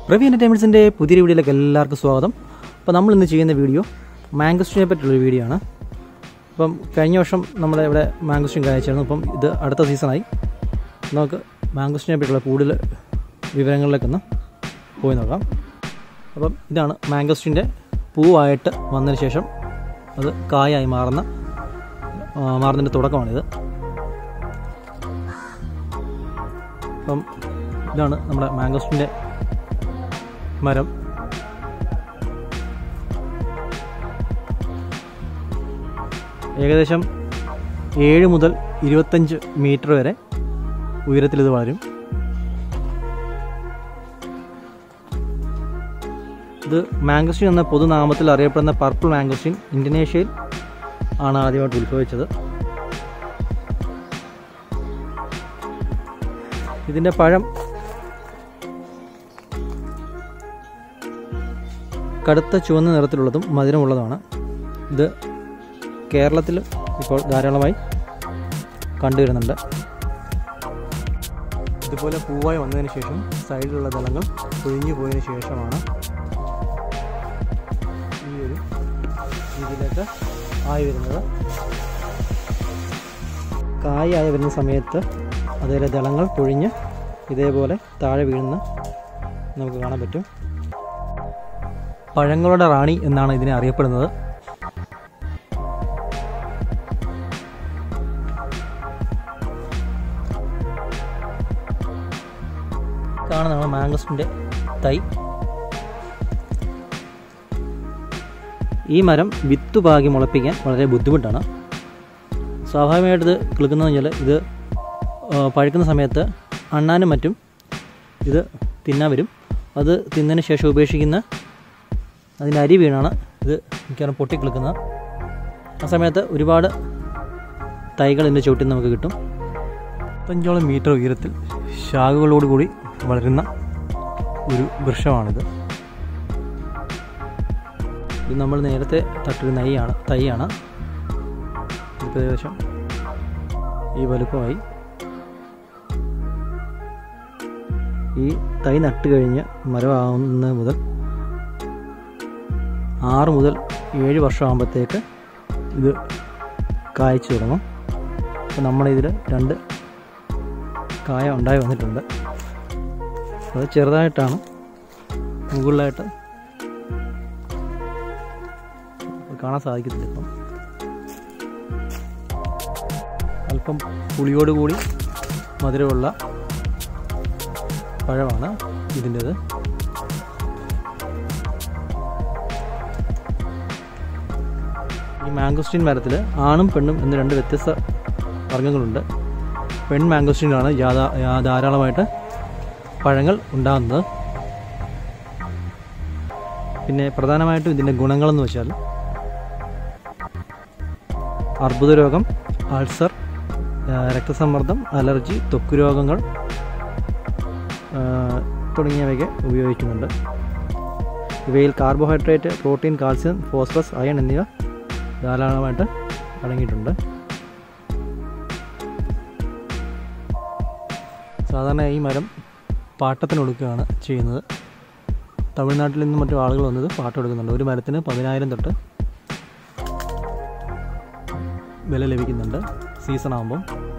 റവി എൻ്റർടൈൻമെൻറ്റ്സിൻ്റെ പുതിയ വീഡിയോയിലേക്ക് എല്ലാവർക്കും സ്വാഗതം അപ്പോൾ നമ്മൾ ഇന്ന് ചെയ്യുന്ന വീഡിയോ മാംഗസ്റ്റിനെ പറ്റിയുള്ളൊരു വീഡിയോ ആണ് അപ്പം കഴിഞ്ഞ വർഷം നമ്മുടെ ഇവിടെ മാംഗസ്റ്റിൻ കാഴ്ചയായിരുന്നു അപ്പം ഇത് അടുത്ത സീസണായി നമുക്ക് മാംഗസ്റ്റിനെ പറ്റിയുള്ള കൂടുതൽ വിവരങ്ങളിലേക്കൊന്ന് പോയി നോക്കാം അപ്പം ഇതാണ് മാംഗസ്റ്റിൻ്റെ പൂവായിട്ട് വന്നതിന് ശേഷം അത് കായായി മാറുന്ന ആ, മാറുന്നതിൻ്റെ തുടക്കമാണിത് അപ്പം ഇതാണ് നമ്മുടെ മാംഗോസ്റ്റിൻ്റെ മരം ഏകദേശം ഏഴ് മുതൽ ഇരുപത്തഞ്ച് മീറ്റർ വരെ ഉയരത്തിൽ ഇത് വളരും ഇത് മാംഗോസ്റ്റിൻ എന്ന പൊതുനാമത്തിൽ അറിയപ്പെടുന്ന പർപ്പിൾ മാംഗോസ്റ്റിൻ ഇന്തോനേഷ്യയിൽ ആണ് ആദ്യമായിട്ട് ഉത്ഭവിച്ചത് ഇതിൻ്റെ പഴം കടുത്ത ചുവന്ന നിറത്തിലുള്ളതും മധുരമുള്ളതുമാണ് ഇത് കേരളത്തിൽ ഇപ്പോൾ ധാരാളമായി കണ്ടുവരുന്നുണ്ട് ഇതുപോലെ പൂവായി വന്നതിന് ശേഷം സൈഡിലുള്ള ദളങ്ങൾ പൊഴിഞ്ഞു പോയതിന് ശേഷമാണ് ഈ ഒരു രീതിയിലേക്ക് ആയി വരുന്നത് കായായി വരുന്ന സമയത്ത് അതിലെ ദളങ്ങൾ പൊഴിഞ്ഞ് ഇതേപോലെ താഴെ വീഴുന്ന നമുക്ക് കാണാൻ പറ്റും പഴങ്ങളുടെ റാണി എന്നാണ് ഇതിനെ അറിയപ്പെടുന്നത് കാണുന്നതാണ് മാംഗസ്റ്റിൻ്റെ തൈ ഈ മരം വിത്ത് പാകി മുളപ്പിക്കാൻ വളരെ ബുദ്ധിമുട്ടാണ് സ്വാഭാവികമായിട്ട് ഇത് കിളുക്കുന്നതെന്ന് വെച്ചാൽ ഇത് ആ, പഴുക്കുന്ന സമയത്ത് അണ്ണാനും മറ്റും ഇത് തിന്നാൻ വരും അത് തിന്നതിന് ശേഷം ഉപേക്ഷിക്കുന്ന അതിൻ്റെ അരി വീണാണ് ഇത് മിക്കവാറും പൊട്ടിക്കിളുക്കുന്നത് ആ സമയത്ത് ഒരുപാട് തൈകൾ ഇതിൻ്റെ ചുവട്ടിൽ നമുക്ക് കിട്ടും പത്തഞ്ചോളം മീറ്റർ ഉയരത്തിൽ ശാഖകളോടുകൂടി വളരുന്ന ഒരു വൃക്ഷമാണിത് ഇത് നമ്മൾ നേരത്തെ തട്ടൊരു നൈയാണ് തൈയാണ് ഇതിപ്പോൾ ഏകദേശം ഈ വലുപ്പമായി ഈ തൈ നട്ട് കഴിഞ്ഞ് മരമാകുന്നത് മുതൽ ആറ് മുതൽ ഏഴ് വർഷമാകുമ്പോഴത്തേക്ക് ഇത് കായ്ച്ചു തുടങ്ങും അപ്പോൾ നമ്മളിതിൽ രണ്ട് കായ ഉണ്ടായി വന്നിട്ടുണ്ട് അത് ചെറുതായിട്ടാണ് മുകളിലായിട്ട് കാണാൻ സാധിക്കത്തില്ല ഇപ്പം അല്പം പുളിയോടുകൂടി മധുരമുള്ള പഴമാണ് ഇതിൻ്റെത് ഈ മാംഗോസ്റ്റീൻ മരത്തിൽ ആണും പെണ്ണും എന്ന് രണ്ട് വ്യത്യസ്ത വർഗ്ഗങ്ങളുണ്ട് പെൺ മാംഗോസ്റ്റീനിലാണ് യാഥാ യാ- ധാരാളമായിട്ട് പഴങ്ങൾ ഉണ്ടാകുന്നത് പിന്നെ പ്രധാനമായിട്ടും ഇതിൻ്റെ ഗുണങ്ങളെന്ന് വെച്ചാൽ അർബുദ രോഗം അൾസർ ആ, രക്തസമ്മർദ്ദം അലർജി ത്വക്ക് രോഗങ്ങൾ ആ, തുടങ്ങിയവയ്ക്ക് ഉപയോഗിക്കുന്നുണ്ട് ഇവയിൽ carbohydrate protein calcium phosphorus iron എന്നിവ ധാരാളമായിട്ട് അടങ്ങിയിട്ടുണ്ട് സാധാരണ ഈ മരം പാട്ടത്തിന് കൊടുക്കുകയാണ് ചെയ്യുന്നത് തമിഴ്നാട്ടിൽ നിന്നും മറ്റു ആളുകൾ വന്നത് പാട്ടം എടുക്കുന്നുണ്ട് ഒരു മരത്തിന് പതിനായിരം തൊട്ട് വില ലഭിക്കുന്നുണ്ട് സീസൺ ആകുമ്പം